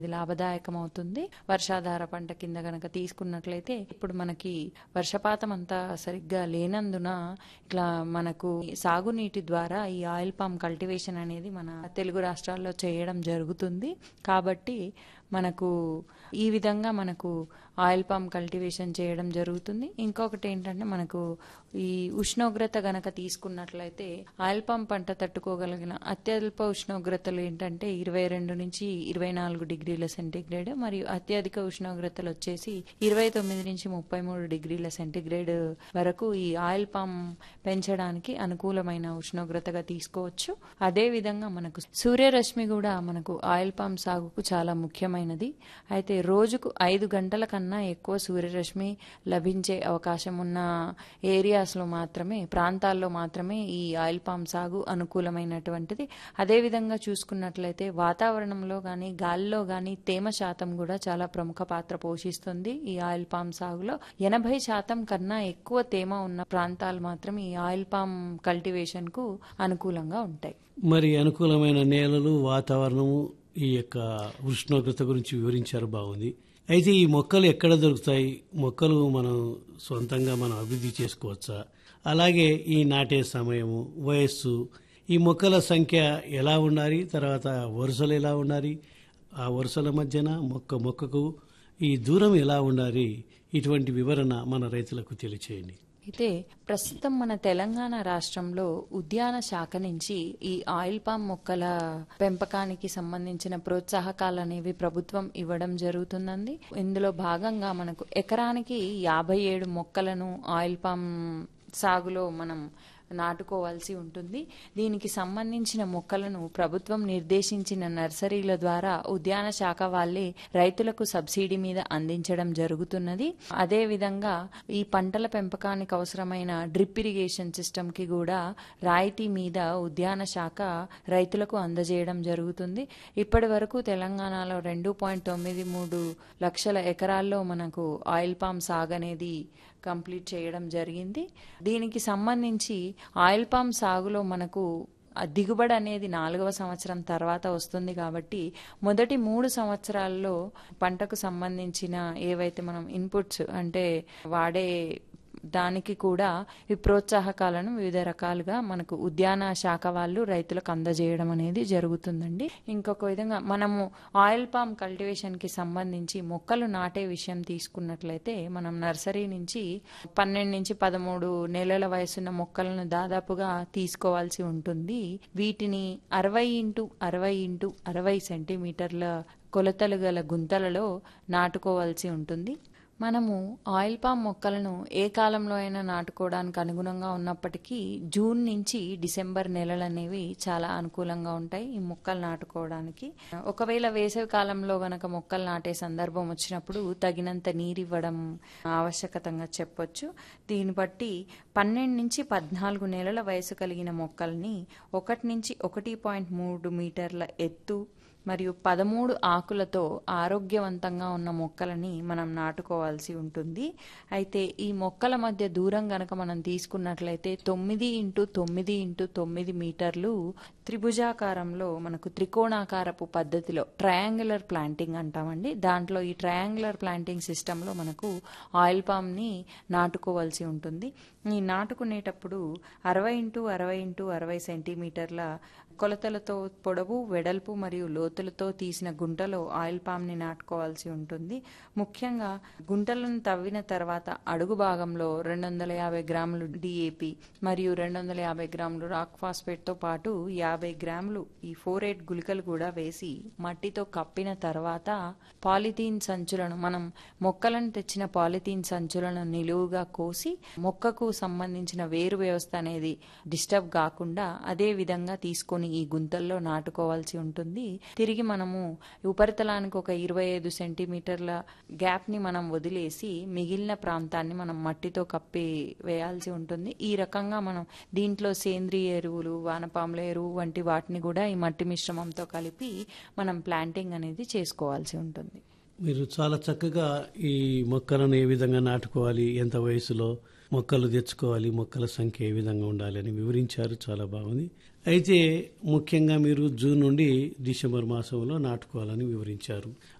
ఇది లాభదాయకం అవుతుంది వర్షాధార పంట కింద గనక తీసుకున్నట్లయితే ఇప్పుడు మనకి వర్షపాతం అంతా సరిగ్గా లేనందున ఇట్లా మనకు సాగునీటి ద్వారా ఈ ఆయిల్ పామ్ కల్టివేషన్ అనేది మన తెలుగు రాష్ట్రాల్లో చేయడం జరుగుతుంది కాబట్టి మనకు ఈ విధంగా మనకు ఆయిల్ పామ్ కల్టివేషన్ చేయడం జరుగుతుంది ఇంకొకటి ఏంటంటే మనకు ఈ ఉష్ణోగ్రత గనక తీసుకున్నట్లయితే ఆయిల్ పామ్ పంట తట్టుకోగలిగిన అత్యల్ప ఉష్ణోగ్రతలు ఏంటంటే ఇరవై రెండు నుంచి ఇరవై నాలుగు డిగ్రీల సెంటీగ్రేడ్ మరియు అత్యధిక ఉష్ణోగ్రతలు వచ్చేసి ఇరవై తొమ్మిది నుంచి ముప్పై మూడు డిగ్రీల సెంటీగ్రేడ్ వరకు ఈ ఆయిల్ పామ్ పెంచడానికి అనుకూలమైన ఉష్ణోగ్రతగా తీసుకోవచ్చు అదే విధంగా మనకు సూర్యరశ్మి కూడా మనకు ఆయిల్ పామ్ సాగుకు చాలా ముఖ్యమైనది అయితే రోజుకు ఐదు గంటల కన్నా ఎక్కువ సూర్యరశ్మి లభించే అవకాశం ఉన్న ఏరియాస్లో మాత్రమే ప్రాంతాల్లో మాత్రమే ఈ ఆయిల్ పామ్ సాగు అనుకూలమైనటువంటిది అదేవిధంగా చూసుకున్నట్లయితే వాతావరణంలో కానీ గాలిలో కానీ తేమ శాతం కూడా చాలా ప్రముఖ పాత్ర పోషిస్తుంది ఈ ఆయిల్ పామ్ సాగులో ఎనభై శాతం కన్నా ఎక్కువ తేమ ఉన్న ప్రాంతాలు మాత్రం ఈ ఆయిల్ పామ్ కల్టివేషన్ కు అనుకూలంగా ఉంటాయి మరి అనుకూలమైన నేలలు వాతావరణము ఈ యొక్క ఉష్ణోగ్రత గురించి వివరించారు బాగుంది అయితే ఈ మొక్కలు ఎక్కడ దొరుకుతాయి మొక్కలు మనం సొంతంగా మనం అభివృద్ధి చేసుకోవచ్చా అలాగే ఈ నాటే సమయము వయస్సు ఈ మొక్కల సంఖ్య ఎలా ఉండాలి తర్వాత వరుసలు ఎలా ఉండాలి ఆ వరుసల మధ్యన మొక్క మొక్కకు ఈ దూరం ఎలా ఉండాలి ఇటువంటి వివరణ మన రైతులకు తెలియచేయండి అయితే ప్రస్తుతం మన తెలంగాణ రాష్ట్రంలో ఉద్యాన శాఖ నుంచి ఈ ఆయిల్ పామ్ మొక్కల పెంపకానికి సంబంధించిన ప్రోత్సాహకాలు అనేవి ప్రభుత్వం ఇవ్వడం జరుగుతుందండి ఇందులో భాగంగా మనకు ఎకరానికి యాభై ఏడు మొక్కలను ఆయిల్ పామ్ సాగులో మనం నాటుకోవాల్సి ఉంటుంది దీనికి సంబంధించిన మొక్కలను ప్రభుత్వం నిర్దేశించిన నర్సరీల ద్వారా ఉద్యాన శాఖ వాళ్ళే రైతులకు సబ్సిడీ మీద అందించడం జరుగుతున్నది అదే విధంగా ఈ పంటల పెంపకానికి అవసరమైన డ్రిప్ ఇరిగేషన్ సిస్టమ్ కి కూడా రాయితీ మీద ఉద్యాన శాఖ రైతులకు అందజేయడం జరుగుతుంది ఇప్పటి వరకు తెలంగాణలో రెండు పాయింట్ తొమ్మిది మూడు లక్షల ఎకరాల్లో మనకు ఆయిల్ పామ్ సాగు అనేది కంప్లీట్ చేయడం జరిగింది దీనికి సంబంధించి ఆయిల్ పామ్ సాగులో మనకు ఆ దిగుబడి అనేది నాలుగవ సంవత్సరం తర్వాత వస్తుంది కాబట్టి మొదటి మూడు సంవత్సరాల్లో పంటకు సంబంధించిన ఏవైతే మనం ఇన్పుట్స్ అంటే వాడే దానికి కూడా ఈ ప్రోత్సాహకాలను వివిధ రకాలుగా మనకు ఉద్యాన శాఖ వాళ్ళు రైతులకు అందజేయడం అనేది జరుగుతుందండి ఇంకొక విధంగా మనము ఆయిల్ పామ్ కల్టివేషన్ కి సంబంధించి మొక్కలు నాటే విషయం తీసుకున్నట్లయితే మనం నర్సరీ నుంచి పన్నెండు నుంచి పదమూడు నెలల వయసున్న మొక్కలను దాదాపుగా తీసుకోవాల్సి ఉంటుంది వీటిని అరవై ఇంటూ అరవై ఇంటూ అరవై సెంటీమీటర్ల కొలతలు గల గుంతలలో నాటుకోవాల్సి ఉంటుంది మనము ఆయిల్ పామ్ మొక్కలను ఏ కాలంలో అయినా నాటుకోవడానికి అనుగుణంగా ఉన్నప్పటికీ జూన్ నుంచి డిసెంబర్ నెలలు అనేవి చాలా అనుకూలంగా ఉంటాయి ఈ మొక్కలు నాటుకోవడానికి ఒకవేళ వేసవి కాలంలో గనక మొక్కలు నాటే సందర్భం వచ్చినప్పుడు తగినంత నీరు ఇవ్వడం ఆవశ్యకతంగా చెప్పొచ్చు దీన్ని బట్టి పన్నెండు నుంచి పద్నాలుగు నెలల వయసు కలిగిన మొక్కల్ని ఒకటి నుంచి ఒకటి పాయింట్ మూడు మీటర్ల ఎత్తు మరియు పదమూడు ఆకులతో ఆరోగ్యవంతంగా ఉన్న మొక్కలని మనం నాటుకోవాల్సి ఉంటుంది అయితే ఈ మొక్కల మధ్య దూరం గనక మనం తీసుకున్నట్లయితే తొమ్మిది ఇంటూ తొమ్మిది ఇంటూ తొమ్మిది మీటర్లు త్రిభుజాకారంలో మనకు త్రికోణాకారపు పద్ధతిలో ట్రయాంగులర్ ప్లాంటింగ్ అంటామండి దాంట్లో ఈ ట్రయాంగులర్ ప్లాంటింగ్ సిస్టంలో మనకు ఆయిల్ పామ్ని నాటుకోవాల్సి ఉంటుంది ఈ నాటుకునేటప్పుడు అరవై ఇంటూ అరవై ఇంటూ అరవై సెంటీమీటర్ల కొలతలతో పొడవు వెడల్పు మరియు లోతులతో తీసిన గుంటలో ఆయిల్ పామ్ని నాటుకోవాల్సి ఉంటుంది ముఖ్యంగా గుంటలను తవ్విన తర్వాత అడుగు భాగంలో రెండు వందల యాభై గ్రాములు డిఏపి మరియు రెండు వందల యాభై గ్రాములు రాక్ ఫాస్ఫేట్తో పాటు యాభై గ్రాములు ఈ ఫోర్ ఎయిట్ గుళికలు కూడా వేసి మట్టితో కప్పిన తర్వాత పాలిథీన్ సంచులను మనం మొక్కలను తెచ్చిన పాలిథీన్ సంచులను నిలువుగా కోసి మొక్కకు సంబంధించిన వేరు వ్యవస్థ అనేది డిస్టర్బ్ కాకుండా అదే విధంగా తీసుకొని ఈ గుంతల్లో నాటుకోవాల్సి ఉంటుంది తిరిగి మనము ఉపరితలానికి ఒక ఇరవై ఐదు సెంటీమీటర్ల గ్యాప్ ని మనం వదిలేసి మిగిలిన ప్రాంతాన్ని మనం మట్టితో కప్పి వేయాల్సి ఉంటుంది ఈ రకంగా మనం దీంట్లో సేంద్రియ ఎరువులు వానపాముల ఎరువు వంటి వాటిని కూడా ఈ మట్టి మిశ్రమంతో కలిపి మనం ప్లాంటింగ్ అనేది చేసుకోవాల్సి ఉంటుంది మీరు చాలా చక్కగా ఈ మొక్కలను ఏ విధంగా నాటుకోవాలి ఎంత వయసులో మొక్కలు తెచ్చుకోవాలి మొక్కల సంఖ్య ఏ విధంగా ఉండాలి అని వివరించారు చాలా బాగుంది అయితే ముఖ్యంగా మీరు జూన్ నుండి డిసెంబర్ మాసంలో నాటుకోవాలని వివరించారు